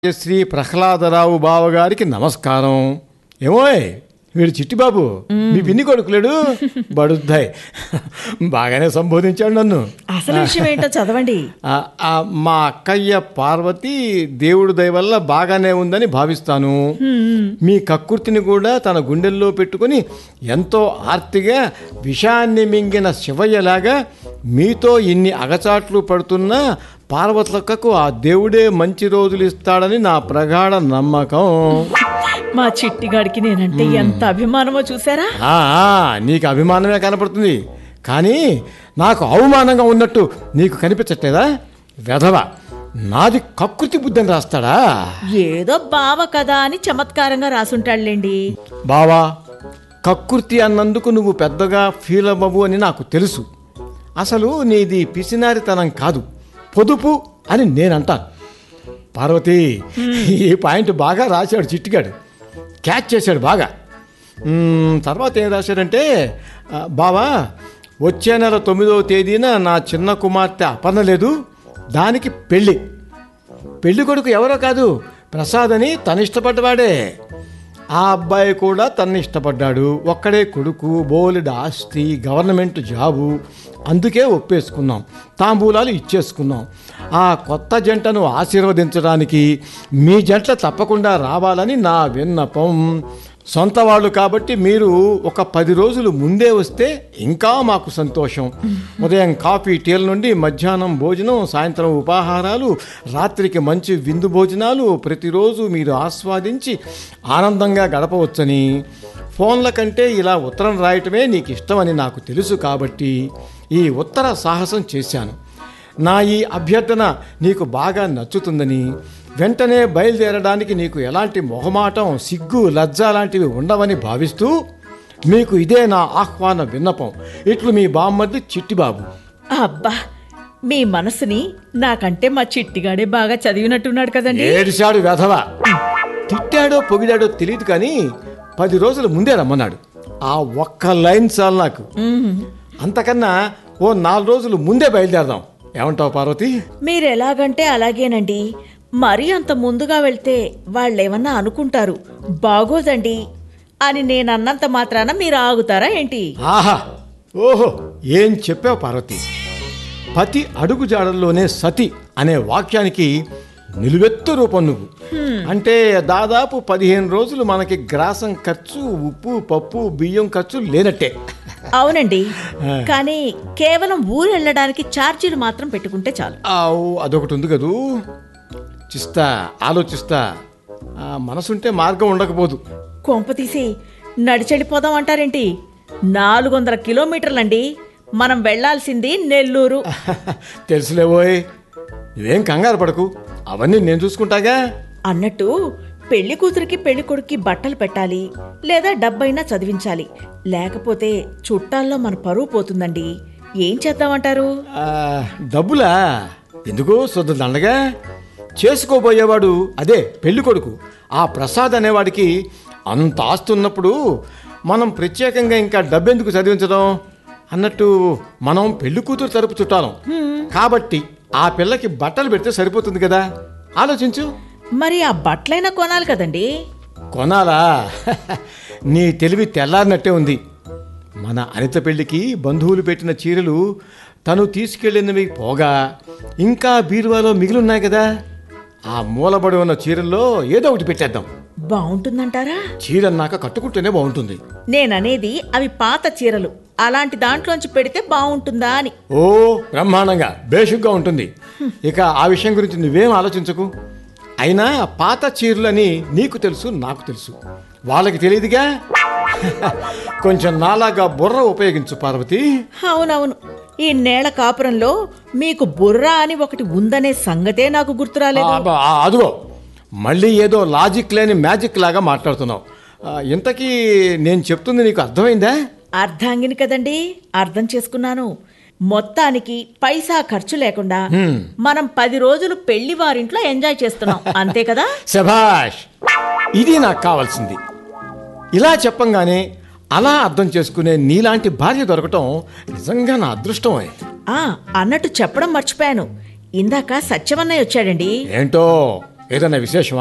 శ్రీ ప్రహ్లాదరావు బావగారికి నమస్కారం ఏమోయ్ వీడు చిట్టిబాబు మీ పిన్ని కొడుకులేడు బడుద్దాయ్ బాగానే సంబోధించాడు నన్ను అసలు విషయం ఏంటో చదవండి ఆ, ఆ, మా అక్కయ్య పార్వతి దేవుడి దయ వల్ల బాగానే ఉందని భావిస్తాను మీ కక్కుర్తిని కూడా తన గుండెల్లో పెట్టుకొని ఎంతో ఆర్తిగా విషాన్ని మింగిన శివయ్యలాగా మీతో ఇన్ని అగచాట్లు పడుతున్నా పార్వతలక్కకు ఆ దేవుడే మంచి రోజులు ఇస్తాడని నా ప్రగాఢ నమ్మకం మా చిట్టిగాడికి నేనంటే ఎంత అభిమానమో చూసారా ఆ, ఆ, నీకు అభిమానమే కనపడుతుంది కానీ నాకు అవమానంగా ఉన్నట్టు నీకు కనిపించట్లేదా వెధవ నాది కకృతి బుద్ధిని రాస్తాడా ఏదో బావ కదా అని చమత్కారంగా రాసుంటాడులేండి బావా కకృతి అన్నందుకు నువ్వు పెద్దగా ఫీల్ అవ్వవు అని నాకు తెలుసు అసలు నీది పిసినారితనం కాదు పొదుపు అని నేనంటాను పార్వతి ఈ పాయింట్ బాగా రాశాడు చిట్టిగాడు క్యాచ్ చేశాడు బాగా మ్మ్, తర్వాత ఏం రాశాడంటే ఆ, బావా వచ్చే నెల తొమ్మిదవ తేదీన నా చిన్న కుమార్తె అపర్ణ లేదు దానికి పెళ్ళి పెళ్లి కొడుకు ఎవరో కాదు ప్రసాద్ అని తను ఇష్టపడ్డవాడే ఆ అబ్బాయి కూడా తన్ని ఇష్టపడ్డాడు ఒక్కడే కొడుకు బోలెడు ఆస్తి గవర్నమెంట్ జాబు అందుకే ఒప్పేసుకున్నాం తాంబూలాలు ఇచ్చేసుకున్నాం ఆ కొత్త జంటను ఆశీర్వదించడానికి మీ జంట తప్పకుండా రావాలని నా విన్నపం సొంత వాళ్ళు కాబట్టి మీరు ఒక పది రోజులు ముందే వస్తే ఇంకా మాకు సంతోషం ఉదయం కాఫీ టీల నుండి మధ్యాహ్నం భోజనం సాయంత్రం ఉపాహారాలు రాత్రికి మంచి విందు భోజనాలు ప్రతిరోజు మీరు ఆస్వాదించి ఆనందంగా గడపవచ్చని ఫోన్ల కంటే ఇలా ఉత్తరం రాయటమే నీకు ఇష్టమని నాకు తెలుసు కాబట్టి ఈ ఉత్తర సాహసం చేశాను నా ఈ అభ్యర్థన నీకు బాగా నచ్చుతుందని వెంటనే బయలుదేరడానికి నీకు ఎలాంటి మొహమాటం సిగ్గు లజ్జ లాంటివి ఉండవని భావిస్తూ మీకు ఇదే నా ఆహ్వాన విన్నపం ఇట్లు మీ బామ్మర్ది చిట్టిబాబు అబ్బా మీ మనసుని నాకంటే మా చిట్టిగాడే బాగా చదివినట్టున్నాడు కదండి ఏడిశాడు వెధవ తిట్టాడో పొగిడాడో తెలియదు కానీ పది రోజుల ముందే రమ్మన్నాడు ఆ ఒక్క లైన్ చాలు నాకు అంతకన్నా ఓ నాలుగు రోజులు ముందే బయలుదేరదాం ఏమంటావు పార్వతి మీరు ఎలాగంటే అలాగేనండి మరీ అంత ముందుగా వెళ్తే వాళ్ళేమన్నా అనుకుంటారు బాగోదండి అని నేనన్నంత మాత్రాన మీరు ఆగుతారా ఏంటి ఆహా ఓహో ఏం చెప్పావు పార్వతి పతి అడుగు జాడల్లోనే సతి అనే వాక్యానికి నిలువెత్తు రూపం నువ్వు అంటే దాదాపు పదిహేను రోజులు మనకి గ్రాసం ఖర్చు ఉప్పు పప్పు బియ్యం ఖర్చు లేనట్టే అవునండి కానీ కేవలం ఊరు వెళ్ళడానికి ఛార్జీలు మాత్రం పెట్టుకుంటే చాలు ఆవు అదొకటి ఉంది కదూ చిస్తా ఆలోచిస్తా ఆ, మనసుంటే మార్గం ఉండకపోదు కొంప తీసి నడిచెళ్ళిపోదాం అంటారేంటి నాలుగు వందల కిలోమీటర్లండి మనం వెళ్ళాల్సింది నెల్లూరు తెలుసులేవోయ్ నువ్వేం కంగారు పడకు అవన్నీ నేను చూసుకుంటాగా అన్నట్టు పెళ్లి కూతురికి పెళ్లి కొడుక్కి బట్టలు పెట్టాలి లేదా డబ్బైనా చదివించాలి లేకపోతే చుట్టాల్లో మన పరువు పోతుందండి ఏం చేద్దామంటారు ఆ, డబ్బులా ఎందుకు శుద్ధ దండగా చేసుకోబోయేవాడు అదే పెళ్లి కొడుకు ఆ ప్రసాద్ అనేవాడికి అంత ఆస్తి ఉన్నప్పుడు మనం ప్రత్యేకంగా ఇంకా డబ్బెందుకు చదివించడం అన్నట్టు మనం పెళ్లి కూతురు తరపు చుట్టాలం కాబట్టి ఆ పిల్లకి బట్టలు పెడితే సరిపోతుంది కదా ఆలోచించు మరి ఆ బట్టలైనా కొనాలి కదండి కొనాలా నీ తెలివి తెల్లారినట్టే ఉంది మన అనిత పెళ్లికి బంధువులు పెట్టిన చీరలు తను తీసుకెళ్ళినవి పోగా ఇంకా బీరువాలో మిగిలిన్నాయి కదా ఆ మూలబడి ఉన్న చీరల్లో ఏదో ఒకటి పెట్టేద్దాం బాగుంటుందంటారా చీరన్నాక కట్టుకుంటేనే బాగుంటుంది నేననేది అవి పాత చీరలు అలాంటి దాంట్లోంచి పెడితే బాగుంటుందా అని ఓ బ్రహ్మాండంగా బేషుగ్గా ఉంటుంది ఇక ఆ విషయం గురించి నువ్వేం ఆలోచించకు అయినా పాత చీరలని నీకు తెలుసు నాకు తెలుసు వాళ్ళకి తెలియదుగా కొంచెం నాలాగా బుర్ర ఉపయోగించు పార్వతి అవునవును ఈ నేల కాపురంలో మీకు బుర్ర అని ఒకటి ఉందనే సంగతే నాకు గుర్తురాలేదు ఆ, ఆ, అదిగో మళ్ళీ ఏదో లాజిక్ లేని మ్యాజిక్ లాగా మాట్లాడుతున్నావు ఆ, ఇంతకీ నేను చెప్తుంది నీకు అర్థమైందా అర్ధాంగిని కదండి అర్థం చేసుకున్నాను మొత్తానికి పైసా ఖర్చు లేకుండా మనం పది రోజులు పెళ్లి వారింట్లో ఎంజాయ్ చేస్తున్నాం అంతే కదా శభాష్ ఇది నాకు కావాల్సింది ఇలా చెప్పంగానే అలా అర్థం చేసుకునే నీలాంటి భార్య దొరకటం నిజంగా నా అదృష్టమే ఆ అన్నట్టు చెప్పడం మర్చిపోయాను ఇందాక సత్యవన్నయ్య వచ్చాడండి ఏంటో ఏదైనా విశేషం